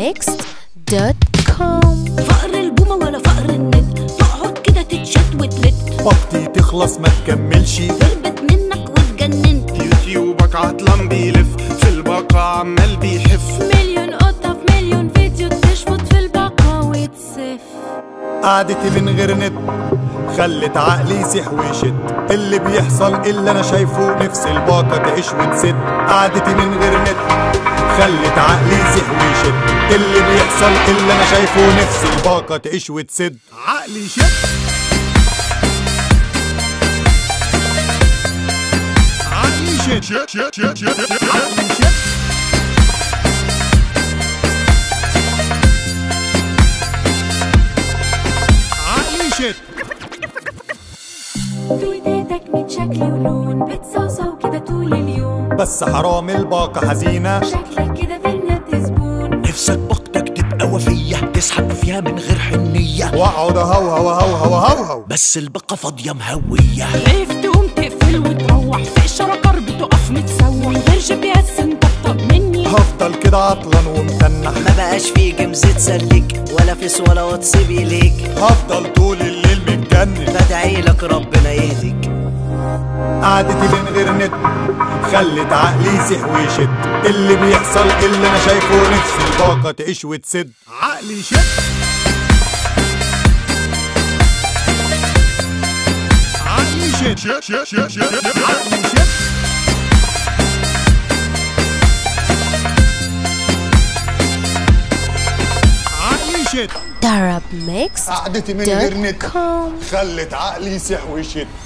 arabmixed.com فقر البومة ولا فقر النت تقعد كده تتشت وتلت طاقتي تخلص ما تكملش تربت منك واتجننت يوتيوبك عطلان بيلف في البقاع عمال بيحف مليون قطة في مليون فيديو تشفط في البقى وتسف قعدتي من غير نت خلت عقلي يسيح ويشد اللي بيحصل اللي انا شايفه نفس الباقة تعيش وتسد قعدتي من غير نت خلت عقلي يسيح ويشد اللي بيحصل اللي انا شايفه نفس الباقة تعيش وتسد عقلي شد عقلي شد عقلي شد عقلي شد تويتاتك ميت شكل ولون بتصوصو كده طول اليوم بس حرام الباقة حزينة شكلك كده في النت زبون نفسك بختك تبقى وفية تسحب فيها من غير حنية واقعد اهوهو اهوهو اهوهو بس البقى فاضية مهوية خايف تقوم تقفل وتروح في اشاره كار بتقف متسوح من غير جي بي اس انت مني هفضل كده عطلان ومتنح ما بقاش في جيمز تسليك ولا فيس ولا واتس بيليك هفضل طول الليل متجنن بدعي لك ربنا يهديك قعدتي من غير نت خلت عقلي يسيح ويشد اللي بيحصل اللي انا شايفه نفس الباقة تعيش وتسد عقلي شد عقلي شد عقلي شد عقلي شد arabmixed.com قعدتي من غير نت خلت عقلي يسيح ويشد